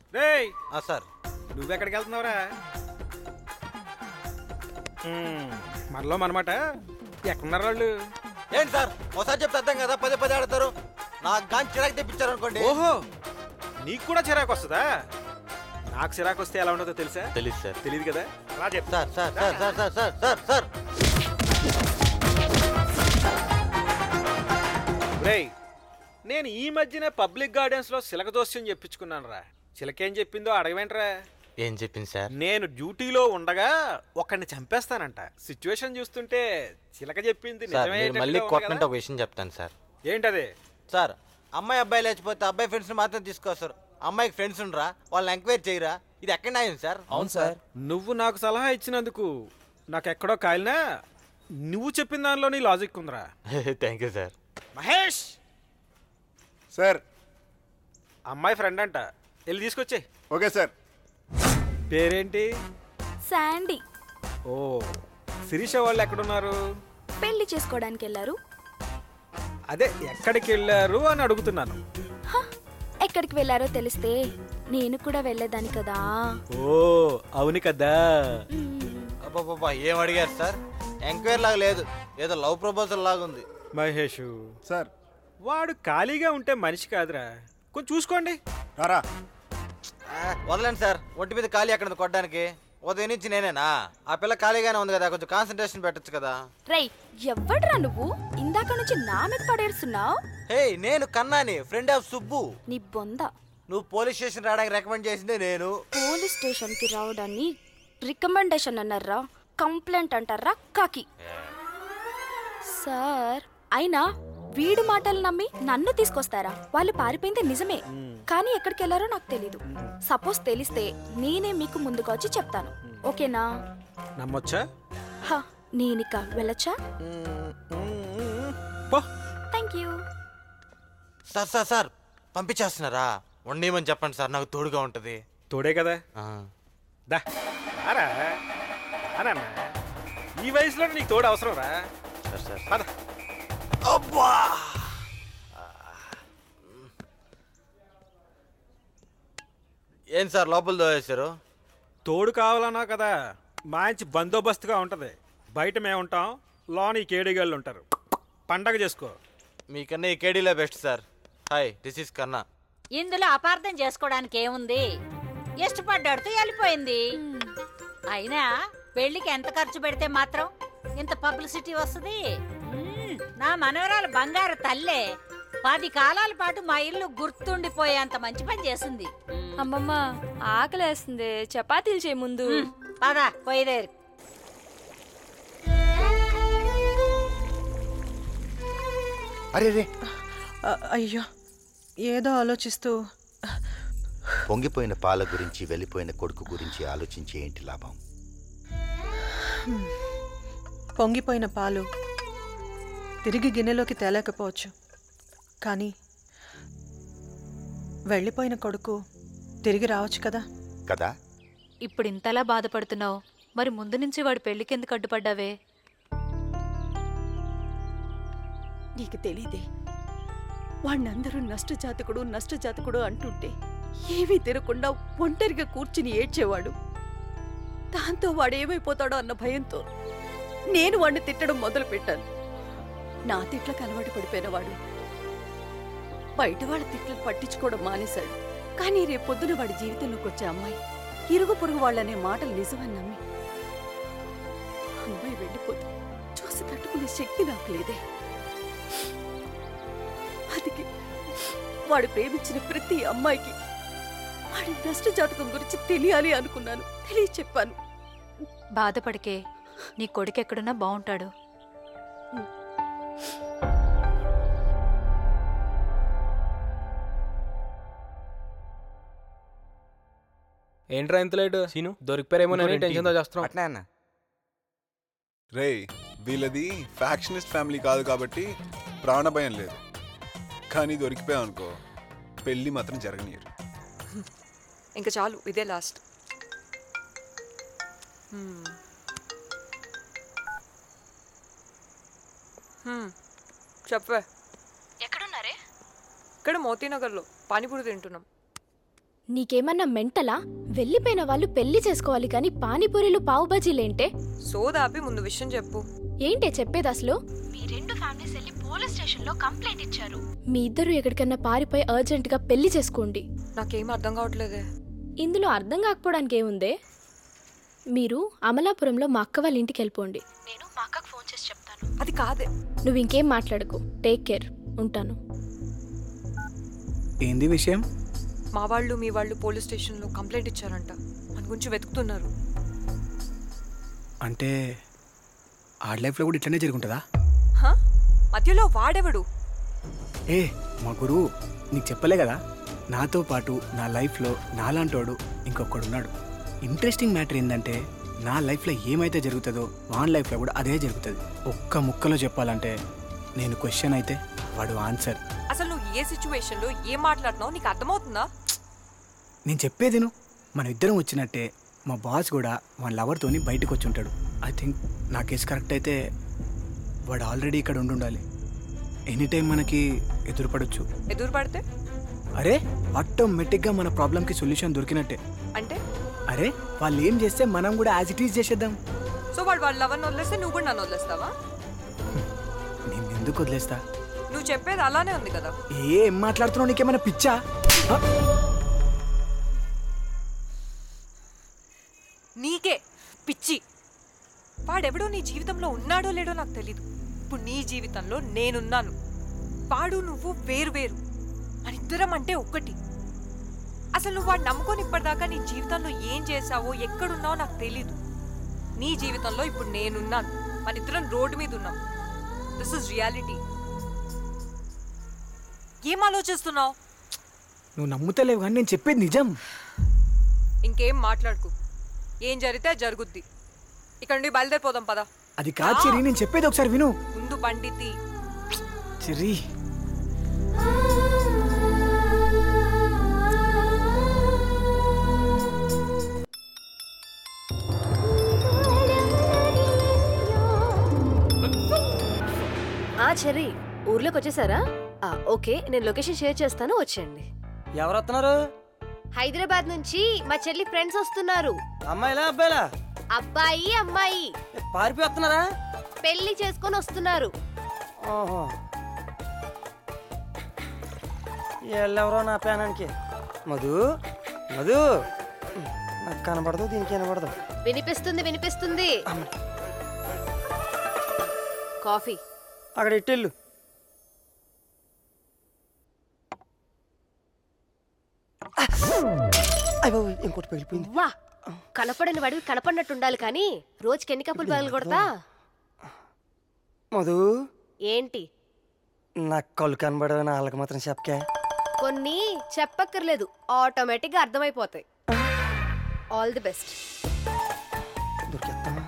రేయ్ ఆ సార్ నువ్వెక్కడికి వెళ్తున్నావురా మ్మ్, మనలో మనమాట ఎక్కడున్నారు వాళ్ళు ఏంటి సార్ ఒకసారి చెప్తే అర్థం కదా పదే పదే ఆడతారు నాకు గాని చిరాకు తెప్పించారు అనుకోండి ఓహో నీకు కూడా చిరాకు వస్తుందా నాకు చిరాకు వస్తే ఎలా ఉండదో తెలుసా తెలియదు సార్ తెలియదు కదా అలా చెప్తా sir sir sir sir sir sir sir sir రేయ్ నేను ఈ మధ్యనే పబ్లిక్ గార్డెన్స్ లో చిలక దోస్యం చెప్పించుకున్నాను రా చిలకేం చెప్పిందో అడగవేంట్రా ఏం చెప్పింది సార్ నేను డ్యూటీలో ఉండగా ఒకడిని చంపేస్తానంట సిచ్యువేషన్ చూస్తుంటే చిలక చెప్పింది సార్ మీరు నిజమయ్యేటట్టుగా మళ్ళీ ఉంది కొట్టనంటే కదా? ఒక విషయం చెప్తాను సార్ ఏంటది సార్ అమ్మాయి అబ్బాయి లేచిపోతే అబ్బాయి ఫ్రెండ్స్ని మాత్రం తీసుకొస్తారు అమ్మాయికి ఫ్రెండ్స్ ఉండరా వాళ్ళని ఎంక్వైరీ చేయరా ఇది ఎక్కడ న్యాయం సార్ అవును సార్ నువ్వు నాకు సలహా ఇచ్చినందుకు నాకు ఎక్కడో కాలినా నువ్వు చెప్పిన దానిలో నీ లాజిక్ ఉందిరా thank you sir Mahesh sir అమ్మాయి ఫ్రెండ్ అంట వెళ్ళి తీసుకొచ్చే ఓకే సార్ పేరేంటి శాండీ ఓ శిరీష వాళ్ళు ఎక్కడున్నారు పెళ్లి చేసుకోవడానికి వెళ్ళారు అదే ఎక్కడికి వెళ్ళారు అని అడుగుతున్నాను హ, ఎక్కడికి వెళ్ళారో తెలిస్తే నేను కూడా వెళ్ళేదాన్ని కదా ఓ అవును కదా మ్మ్. అబ్బాబ్బా ఏం అడిగారు సార్ ఎంక్వైరీ లాగా లేదు ఏదో లవ్ ప్రపోజల్ లాగా ఉంది మహేష్ సార్ వాడు ఖాళీగా ఉంటే మనిషి కాదురా కొంచెం చూసుకోండి రారా ఆ, వదలండి సార్ ఒంటి మీద ఖాళీ ఎక్కడ ఉంది కొట్టడానికి ఉదయం నుంచి నేనేనా ఆ పిల్ల ఖాళీగానే ఉంది కదా కొంచెం కాన్సన్ట్రేషన్ పెట్టొచ్చు కదా రేయ్ ఎవ్వడ్రా నువ్వు ఇందాక నుంచి నా మీద పడేస్తున్నావు హే నేను కన్నాని ఫ్రెండ్ ఆఫ్ సుబ్బు నీ బొంద నువ్వు పోలీస్ స్టేషన్ రావడానికి రికమెండ్ చేసిందే నేను పోలీస్ స్టేషన్ కి రావడాన్ని రికమెండేషన్ అన్నారా కంప్లైంట్ అంటారా కాకి సార్ అయినా వీడి మాటలు నమ్మి నన్ను తీసుకొస్తారా వాళ్ళు పారిపోయింది నిజమే కానీ ఎక్కడికి వెళ్ళారో నాకు తెలీదు సపోజ్ తెలిస్తే నేనే మీకు ముందుగా వచ్చి చెప్తాను ఓకేనా నమ్మొచ్చా హ, నేనిక వెళ్ళచ్చా పో thank you sir sir sir పంపించేస్తున్నారా ఉండేమని చెప్పండి సార్ నాకు తోడుగా ఉంటుంది తోడే కదా దా రారా రానా ఈ వయసులో నీకు తోడు అవసరం రా సార్ సార్ పద అబ్బా ఏం సార్ లోపల దోవేశారు తోడు కావాలన్నా కదా మంచి బందోబస్తుగా ఉంటది బయట మేము ఉంటాం లోన ఈ కేడిగాళ్ళు ఉంటారు పండగ చేసుకో మీకన్నా ఈ కేడీలో best sir hi this is కన్నా ఇందులో అపార్థం చేసుకోవడానికి ఏముంది ఇష్టపడ్డాడుతూ వెళ్ళిపోయింది అయినా పెళ్లికి ఎంత ఖర్చు పెడితే మాత్రం ఇంత పబ్లిసిటీ వస్తుంది మ్మ్, నా మనవరాలు బంగారు తల్లే పది కాలాల పాటు మా ఇల్లు గుర్తుండిపోయేంత మంచి పని చేసింది మ్మ్. అమ్మమ్మ ఆకలేస్తుంది చపాతీలు చేయి ముందు మ్మ్, పద పోయిదేరు అరే రే అ- అయ్యో ఏదో ఆలోచిస్తూ పొంగిపోయిన పాల గురించి వెళ్ళిపోయిన కొడుకు గురించి ఆలోచించి ఏంటి లాభం పొంగిపోయిన పాలు తిరిగి గిన్నెలోకి తేలేకపోవచ్చు కానీ వెళ్ళిపోయిన కొడుకు తిరిగి రావచ్చు కదా కదా ఇప్పుడు ఇంతలా బాధపడుతున్నావు మరి ముందు నుంచి వాడి పెళ్లికి ఎందుకు అడ్డుపడ్డావే నీకు తెలీదే వాణ్ణందరూ నష్టజాతకుడు నష్టజాతకుడు అంటుంటే ఏమీ తిరగకుండా ఒంటరిగా కూర్చుని ఏడ్చేవాడు దాంతో వాడు ఏమైపోతాడో అన్న భయంతో నేను వాడిని తిట్టడం మొదలు పెట్టాను నా తిట్లకు అలవాటు పడిపోయినవాడు బయట వాళ్ళ తిట్లను పట్టించుకోవడం మానేశాడు కానీ రేపొద్దున వాడి జీవితంలోకి వచ్చే అమ్మాయి ఇరుగు పొరుగు వాళ్ళనే మాటలు నిజమని నమ్మి అమ్మాయి వెళ్ళిపోతే చూసి తట్టుకునే శక్తి నాకు లేదే అందుకే వాడు ప్రేమించిన ప్రతి అమ్మాయికి వాడి నష్ట జాతకం గురించి తెలియాలి అనుకున్నాను తెలియ చెప్పాను బాధపడికే నీ కొడుకు ఎక్కడున్నా బాగుంటాడు ఏంట్రా ఇంత లేట్ సీను దొరికిపోయారేమోనని టెన్షన్తో చేస్తున్నాం అట్నే అన్న రేయ్ వీళ్ళది ఫ్యాక్షనిస్ట్ ఫ్యామిలీ కాదు కాబట్టి ప్రాణభయం లేదు కానీ దొరికిపోయాం అనుకో పెళ్ళి మాత్రం జరగనీయరు ఇంకా చాలు ఇదే లాస్ట్ చెప్పే ఎక్కడున్నారే ఇక్కడ మోతీనగర్లో పానీపూరి తింటున్నాం నీకేమన్నా మెంటలా వెళ్ళిపోయిన వాళ్ళు పెళ్లి చేసుకోవాలి కానీ పానీపూరీలు పావు బజీలేంటే సోదాపి ముందు విషయం చెప్పు ఏంటే చెప్పేది అసలు మీ రెండు ఫ్యామిలీస్ వెళ్ళి పోలీస్ స్టేషన్ లో కంప్లైంట్ ఇచ్చారు మీ ఇద్దరు ఎక్కడికన్నా పారిపోయి అర్జెంట్ గా పెళ్లి చేసుకోండి నాకేం అర్థం కావట్లేదే ఇందులో అర్థం కాకపోవడానికి ఏముందే మీరు అమలాపురంలో మా అక్క వాళ్ళ ఇంటికి వెళ్ళిపోండి నేను మా అక్కకు ఫోన్ చేసి చెప్తాను అది కాదే నువ్వు ఇంకేం మాట్లాడకు టేక్ కేర్ ఉంటాను ఏంది విషయం మా వాళ్ళు మీ వాళ్ళు పోలీస్ స్టేషన్లో కంప్లైంట్ ఇచ్చారంట మన గురించి వెతుకుతున్నారు అంటే ఆడ లైఫ్లో కూడా ఇట్లనే జరుగుంటుందా హ? మధ్యలో వాడెవడు ఏ మా గురువు నీకు చెప్పలే కదా నాతో పాటు నా లైఫ్లో నాలాంటోడు ఇంకొకడున్నాడు ఇంట్రెస్టింగ్ మ్యాటర్ ఏంటంటే నా లైఫ్లో ఏమైతే జరుగుతుందో వాన్ లైఫ్లో కూడా అదే జరుగుతుంది ఒక్క ముక్కలో చెప్పాలంటే నేను క్వశ్చన్ అయితే వాడు ఆన్సర్ అసలు నువ్వు ఏ సిచ్యువేషన్లో ఏం మాట్లాడుతున్నావు నీకు అర్థమవుతుందా నేను చెప్పేది నువ్వు మన ఇద్దరం వచ్చినట్టే మా బాస్ కూడా వాళ్ళ లవర్తోని బయటకు వచ్చి ఉంటాడు ఐ థింక్ నా కేసు కరెక్ట్ అయితే వాడు ఆల్రెడీ ఇక్కడ ఉండి ఉండాలి ఎనీ టైం మనకి ఎదురుపడొచ్చు ఎదురు పడితే అరే ఆటోమేటిక్గా మన ప్రాబ్లంకి సొల్యూషన్ దొరికినట్టే అంటే అరే వాళ్ళు ఏం చేస్తే మనం కూడా యాజ్ ఇట్ ఈజ్ చేసేద్దాం సో వాడు వాళ్ళ లవర్ని వదిలేస్తే నువ్వు కూడా నన్ను వదిలేస్తావా నేను ఎందుకు వదిలేస్తా నువ్వు చెప్పేది అలానే ఉంది కదా ఏం మాట్లాడుతున్నావు నీకేమైనా పిచ్చా హ? నీకే పిచ్చి వాడెవడో నీ జీవితంలో ఉన్నాడో లేడో నాకు తెలీదు ఇప్పుడు నీ జీవితంలో నేనున్నాను వాడు నువ్వు వేరు వేరు మనిద్దరం అంటే ఒక్కటి అసలు నువ్వు వాడు నమ్ముకొని ఇప్పటిదాకా నీ జీవితంలో ఏం చేసావో ఎక్కడున్నావో నాకు తెలీదు నీ జీవితంలో ఇప్పుడు నేనున్నాను మనిద్దరం రోడ్డు మీద ఉన్నాం దిస్ ఇస్ రియాలిటీ ఏం ఆలోచిస్తున్నావు నువ్వు నమ్ముతలేవు కానీ నేను చెప్పేది నిజం ఇంకేం మాట్లాడుకు ఏం జరిగితే అది జరుగుద్ది ఇక్కడ నుండి బయలుదేరిపోదాం పదా అది కాదు చెరి నేను చెప్పేది ఒకసారి విను ముందు పండితి చెర్రీ ఆ చెర్రీ ఊర్లోకి వచ్చేసారా ఆ, ఓకే నేను లొకేషన్ షేర్ చేస్తాను వచ్చేయండి ఎవరు వస్తున్నారు హైదరాబాద్ నుంచి మా చెల్లి ఫ్రెండ్స్ వస్తున్నారు అమ్మాయిలా అబ్బాయిలా అబ్బాయి అమ్మాయి పారిపోయి వస్తున్నారా పెళ్లి చేసుకొని వస్తున్నారు ఓహో వీళ్ళెవరో నా పేనానికి మధు మధు నాకు కనబడదు దీనికి కనబడదు వినిపిస్తుంది వినిపిస్తుంది కాఫీ అక్కడ ఇట్టెళ్ళు అయ్యో ఇంకోటి పగిలిపోయింది వా కనపడని వాడివి కనపడినట్టు ఉండాలి కానీ రోజుకి ఎన్ని కప్పులు పగలు కొడతా మధు ఏంటి నాకు కళ్ళు కనబడవని వాళ్ళకి మాత్రం చెప్పకే కొన్ని చెప్పక్కర్లేదు ఆటోమేటిక్గా అర్థమైపోతాయి ఆల్ ది బెస్ట్ దొరికేస్తాం